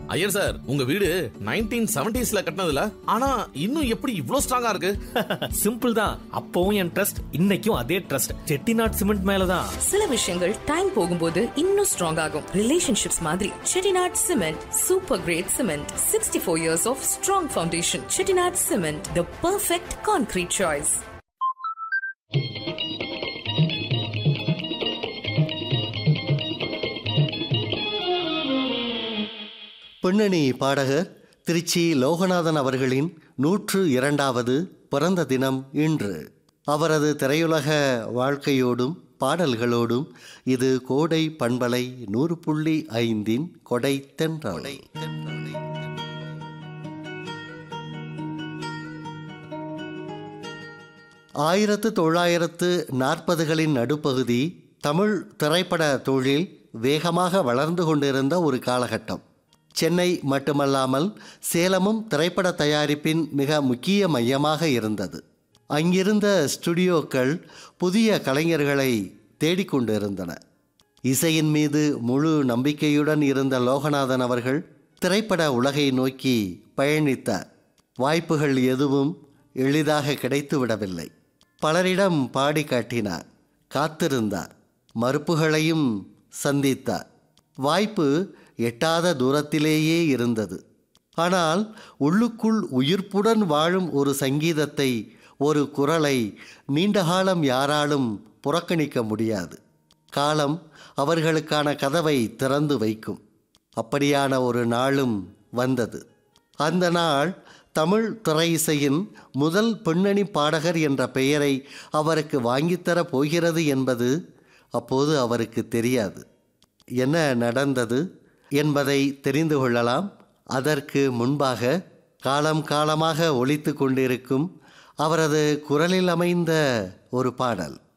Iyer sir உங்க வீடு nineteen செவன்டிஸ்ல கட்டினதுல ஆனா இன்னும் எப்படி இவ்ளோ ஸ்ட்ராங்கா இருக்கு சிம்பிள் தான் அப்பவும் என் ட்ரஸ்ட் இன்னைக்கும் அதே ட்ரஸ்ட் செட்டிநாட் சிமெண்ட் மேலதான் சில விஷயங்கள் டைம் போகும்போது இன்னும் ஸ்ட்ராங் ஆகும் ரிலேஷன்ஷிப்ஸ் மாதிரி Chettinad cement super great cement sixty four years of strong foundation Chettinad cement the perfect concrete choice பின்னணி பாடகர் திருச்சி லோகநாதன் அவர்களின் நூற்று இரண்டாவது பிறந்த தினம் இன்று அவரது திரையுலக வாழ்க்கையோடும் பாடல்களோடும் இது கோடை பண்பலை நூறு புள்ளி ஐந்தின் கொடை தென்றலை ஆயிரத்து தொள்ளாயிரத்து நாற்பதுகளின் நடுப்பகுதி தமிழ் திரைப்பட தொழில் வேகமாக வளர்ந்து கொண்டிருந்த ஒரு காலகட்டம் சென்னை மட்டுமல்லாமல் சேலமும் திரைப்பட தயாரிப்பின் மிக முக்கிய மையமாக இருந்தது அங்கிருந்த ஸ்டுடியோக்கள் புதிய கலைஞர்களை தேடிக்கொண்டிருந்தன இசையின் மீது முழு நம்பிக்கையுடன் இருந்த லோகநாதன் அவர்கள் திரைப்பட உலகை நோக்கி பயணித்தார் வாய்ப்புகள் எதுவும் எளிதாக கிடைத்துவிடவில்லை பலரிடம் பாடி காட்டினார் காத்திருந்தார் மறுப்புகளையும் சந்தித்தார் வாய்ப்பு எட்டாத தூரத்திலேயே இருந்தது ஆனால் உள்ளுக்குள் உயிர்ப்புடன் வாழும் ஒரு சங்கீதத்தை ஒரு குரலை நீண்டகாலம் யாராலும் புறக்கணிக்க முடியாது காலம் அவர்களுக்கான கதவை திறந்து வைக்கும் அப்படியான ஒரு நாளும் வந்தது அந்த நாள் தமிழ் திரை இசையின் முதல் பின்னணி பாடகர் என்ற பெயரை அவருக்கு வாங்கித்தரப் போகிறது என்பது அப்போது அவருக்கு தெரியாது என்ன நடந்தது என்பதை தெரிந்து கொள்ளலாம் அதற்கு முன்பாக காலம் காலமாக ஒலித்து கொண்டிருக்கும் அவரது குரலில் அமைந்த ஒரு பாடல்